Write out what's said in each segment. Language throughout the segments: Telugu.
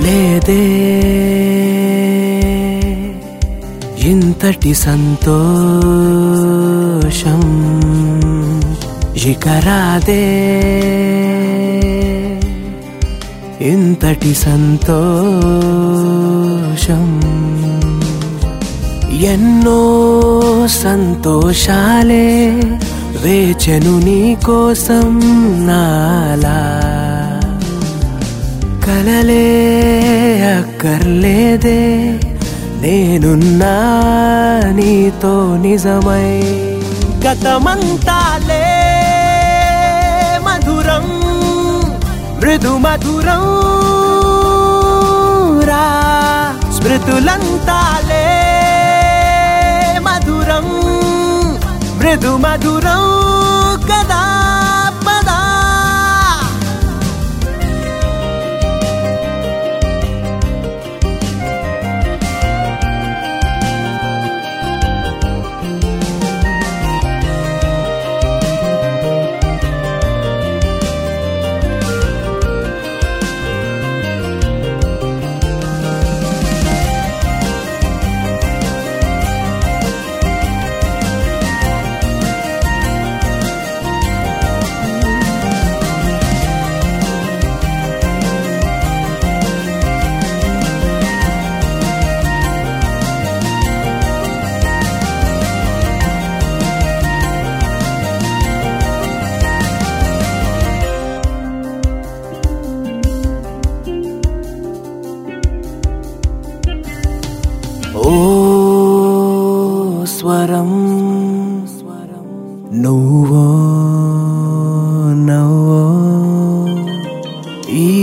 లేదే ఇంతటి సంతోషం ఇకరాదే ఇంతటి సంతోషం ఎన్నో సంతోషాలే వేచెను నీ కోసం నాలా కలలే అక్కర్లేదే నేనున్నా నీతో నిజమై గతమంతాలే మధురం మృదు మధురం రా స్మృతులంతాలే మధురం మృదు మధురం కదా పదా ఓ స్వరం నువ్వో నవ్వో ఈ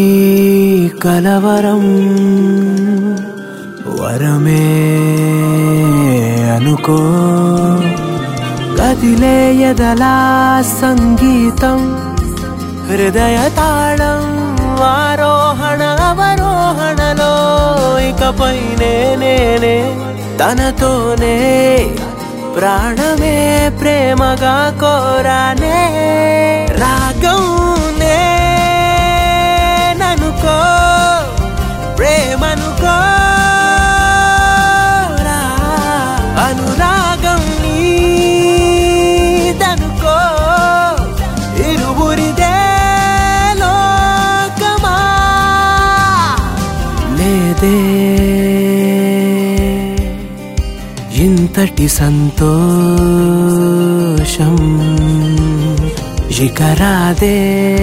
కలవరం వరమే అనుకో కదిలే ఎదలా సంగీతం హృదయ తాళం ఆరోహణ అవరోహణలో ఇకపై నేనే తనతోనే ప్రాణమే ప్రేమగా కోరానే రాగం నేననుకో ప్రేమనుకో రా. అనురాగం నీదనుకో ఇరువురిదే లోకమా లేదే ఇంతటి సంతోషం ఇకరాదే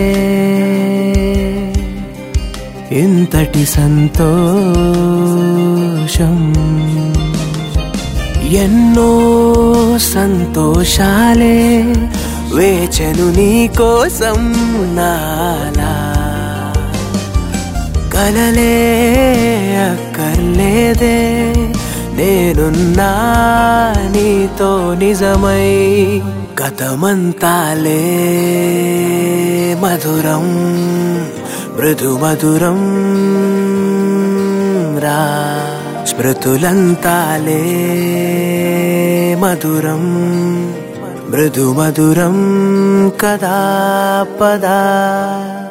ఇంతటి సంతోషం ఎన్నో సంతోషాలే వేచెను నీ కోసం నాలా కలలే అక్కర్లేదే నేనున్నా నీతో నిజమై గతమంతాలే మధురం మృదు మధురం రా స్మృతులంతాలే మధురం మృదు మధురం కదా పదా